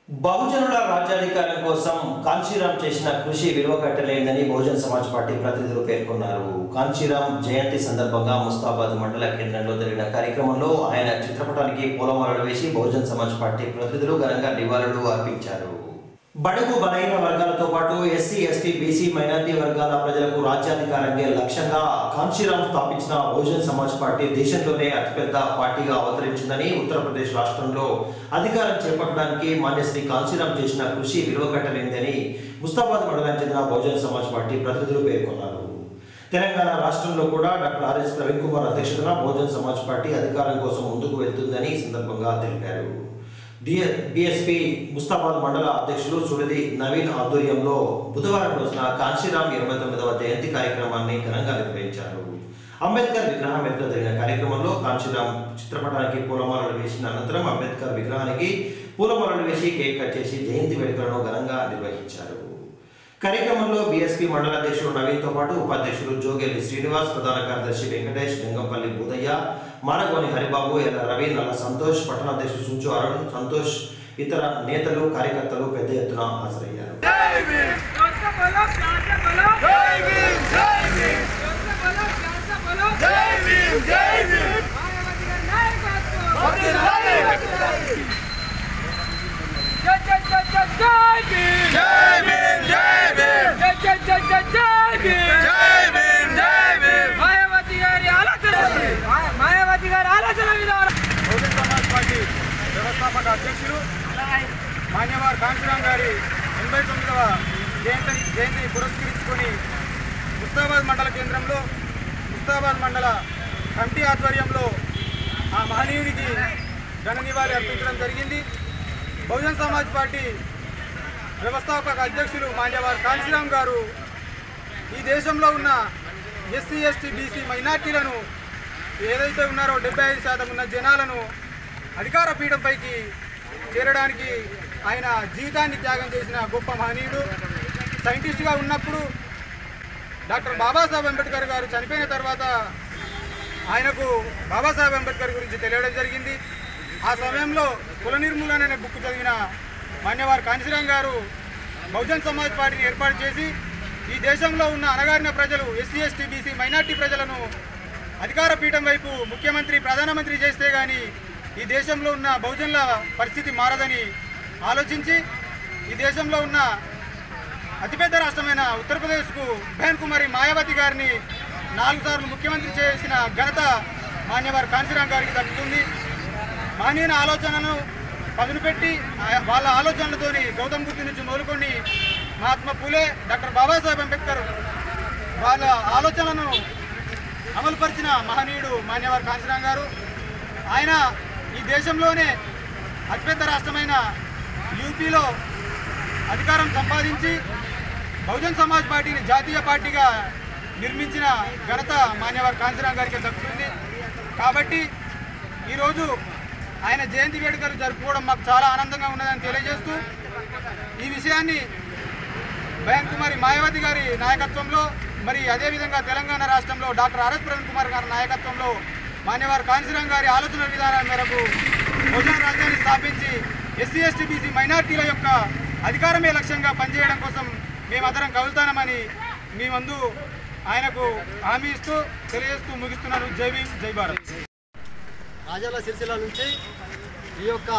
బహుజనుల రాజ్యాధికారం కోసం కాంచీరాం చేసిన కృషి విలువ కట్టలేదని బహుజన్ సమాజ్ పార్టీ ప్రతినిధులు పేర్కొన్నారు కాంచీరాం జయంతి సందర్భంగా ముస్తాబాద్ మండల కేంద్రంలో జరిగిన కార్యక్రమంలో ఆయన చిత్రపటానికి పూలమాలలు వేసి బహుజన్ సమాజ్ పార్టీ ప్రతినిధులు ఘనంగా నివాళులు అర్పించారు బడుగు బలహీన వర్గాలతో పాటు ఎస్సీ ఎస్టీ బీసీ మైనార్టీ వర్గాల ప్రజలకు రాజ్యాధికారంగా లక్ష్యంగా కాంచీరాం స్థాపించిన బహుజన్ సమాజ్ పార్టీ దేశంలోనే అతిపెద్ద పార్టీగా అవతరించిందని ఉత్తరప్రదేశ్ రాష్ట్రంలో అధికారం చేపట్టడానికి మాన్యశ్రీ కాంచీరాం చేసిన కృషి విలువ కట్టలేందని ముస్తాబాద్ మండలానికి చెందిన బహుజన్ సమాజ్ పార్టీ ప్రతినిధులు పేర్కొన్నారు తెలంగాణ రాష్ట్రంలో కూడా డాక్టర్ ఆర్ఎస్ ప్రవీణ్ కుమార్ అధ్యక్షతన బహుజన్ సమాజ్ పార్టీ అధికారం కోసం ముందుకు వెళ్తుందని ఈ సందర్భంగా తెలిపారు బిఎస్పీ ముస్తాబాద్ మండల అధ్యక్షులు సుడిది నవీన్ ఆధ్వర్యంలో బుధవారం రోజున కాంశీరాం ఇరవై తొమ్మిదవ జయంతి కార్యక్రమాన్ని ఘనంగా నిర్వహించారు అంబేద్కర్ విగ్రహం ఎదుట జరిగిన కార్యక్రమంలో కాంశీరాం చిత్రపటానికి పూలమాలలు వేసిన అనంతరం అంబేద్కర్ విగ్రహానికి పూలమాలలు వేసి కేక్ కట్ చేసి జయంతి వేడుకలను ఘనంగా నిర్వహించారు కార్యక్రమంలో బీఎస్పీ మండల అధ్యక్షుడు నవీన్తో పాటు ఉపాధ్యక్షులు జోగేలి శ్రీనివాస్ ప్రధాన కార్యదర్శి వెంకటేష్ జంగంపల్లి బుదయ్య మానగోని హరిబాబు ఎల్ల రవి నల్ల సంతోష్ పట్టణాధ్యక్షుడు సుంచు అరుణ్ సంతోష్ ఇతర నేతలు కార్యకర్తలు పెద్ద ఎత్తున హాజరయ్యారు जोरसे बोलो प्यार से बोलो जय भीम जय भीम जोरसे बोलो प्यार से बोलो जय भीम जय भीम मायावती का नायकत्व वंदे जय जय जय जय जय भीम जय भीम जय भीम जय जय जय जय जय भीम जय भीम जय भीम మాయావతి గారి ఆలోచన మా- మాయావతి గారి ఆలోచన విధానం బహుజన్ సమాజ్ పార్టీ వ్యవస్థాపక అధ్యక్షులు మాన్యవార్ కాంశీరామ్ గారి ఎనభై తొమ్మిదవ జయంతిని జయంతిని పురస్కరించుకొని ముస్తాబాద్ మండల కేంద్రంలో ముస్తాబాద్ మండల కమిటీ ఆధ్వర్యంలో ఆ మహనీయుడికి ఘన నివాళి అర్పించడం జరిగింది బహుజన్ సమాజ్ పార్టీ వ్యవస్థాపక అధ్యక్షులు మాన్యవార్ కాంశీరామ్ గారు ఈ దేశంలో ఉన్న ఎస్సీ ఎస్టీ బీసీ మైనార్టీలను ఏదైతే ఉన్నారో డెబ్బై ఐదు శాతం ఉన్న జనాలను అధికార పీఠంపైకి చేరడానికి ఆయన జీవితాన్ని త్యాగం చేసిన గొప్ప మహనీయుడు సైంటిస్ట్గా ఉన్నప్పుడు డాక్టర్ బాబాసాహెబ్ అంబేద్కర్ గారు చనిపోయిన తర్వాత ఆయనకు బాబాసాహెబ్ అంబేద్కర్ గురించి తెలియడం జరిగింది ఆ సమయంలో కుల నిర్మూలన అనే బుక్ చదివిన మాన్యవారు కాంశీరామ్ గారు బహుజన్ సమాజ్ పార్టీని ఏర్పాటు చేసి ఈ దేశంలో ఉన్న అణగారిన ప్రజలు ఎస్సీ ఎస్టీ బీసీ మైనార్టీ ప్రజలను అధికార పీఠం వైపు ముఖ్యమంత్రి ప్రధానమంత్రి చేస్తే కానీ ఈ దేశంలో ఉన్న బహుజనుల పరిస్థితి మారదని ఆలోచించి ఈ దేశంలో ఉన్న అతిపెద్ద రాష్ట్రమైన ఉత్తరప్రదేశ్కు బెహన్ కుమారి మాయావతి గారిని నాలుగు సార్లు ముఖ్యమంత్రి చేసిన ఘనత మాన్యవారు కాంశీరామ్ గారికి దక్కుతుంది మానీయుని ఆలోచనను పదును పెట్టి ఆ- వాళ్ళ ఆలోచనలతోని గౌతమ్ బుద్ధి నుంచి మొదలుకొని మహాత్మా పూలే డాక్టర్ బాబాసాహెబ్ అంబేద్కర్ వాళ్ళ ఆలోచనలను అమలుపరిచిన మహనీయుడు మాన్యవారు కాంశీరామ్ గారు ఆయన ఈ దేశంలోనే అతిపెద్ద రాష్ట్రమైన యూపీలో అధికారం సంపాదించి బహుజన్ సమాజ్ పార్టీని జాతీయ పార్టీగా నిర్మించిన ఘనత మాన్యవారి కాంశీరామ్ గారికి దక్కుతుంది కాబట్టి ఈరోజు ఆయన జయంతి వేడుకలు జరుపుకోవడం మాకు చాలా ఆనందంగా ఉన్నదని తెలియజేస్తూ ఈ విషయాన్ని బయన్ కుమారి మాయావతి గారి నాయకత్వంలో మరి అదేవిధంగా తెలంగాణ రాష్ట్రంలో డాక్టర్ ఆర్ఎస్ ప్రవీణ్ కుమార్ గారి నాయకత్వంలో మాన్యవారు కాంశీరామ్ గారి ఆలోచన విధానాల మేరకు భోజన రాజ్యాన్ని స్థాపించి ఎస్సీ ఎస్టీ బీసీ మైనార్టీల యొక్క అధికారమే లక్ష్యంగా పనిచేయడం కోసం మేమందరం కలుగుతామని మీ ముందు ఆయనకు హామీ ఇస్తూ తెలియజేస్తూ ముగిస్తున్నాను జై భీమ్ జై భారత్ రాజాల సిరిసిల్ల నుంచి ఈ యొక్క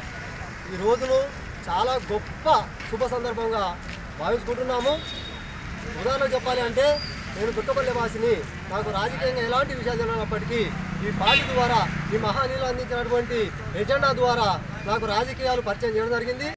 ఈ రోజును చాలా గొప్ప శుభ సందర్భంగా భావించుకుంటున్నాము ఉదాహరణ చెప్పాలి అంటే నేను దుక్కపల్లి వాసిని నాకు రాజకీయంగా ఎలాంటి విషయాలు తెలియనప్పటికీ ఈ పార్టీ ద్వారా ఈ మహానీయులు అందించినటువంటి ఎజెండా ద్వారా నాకు రాజకీయాలు పరిచయం చేయడం జరిగింది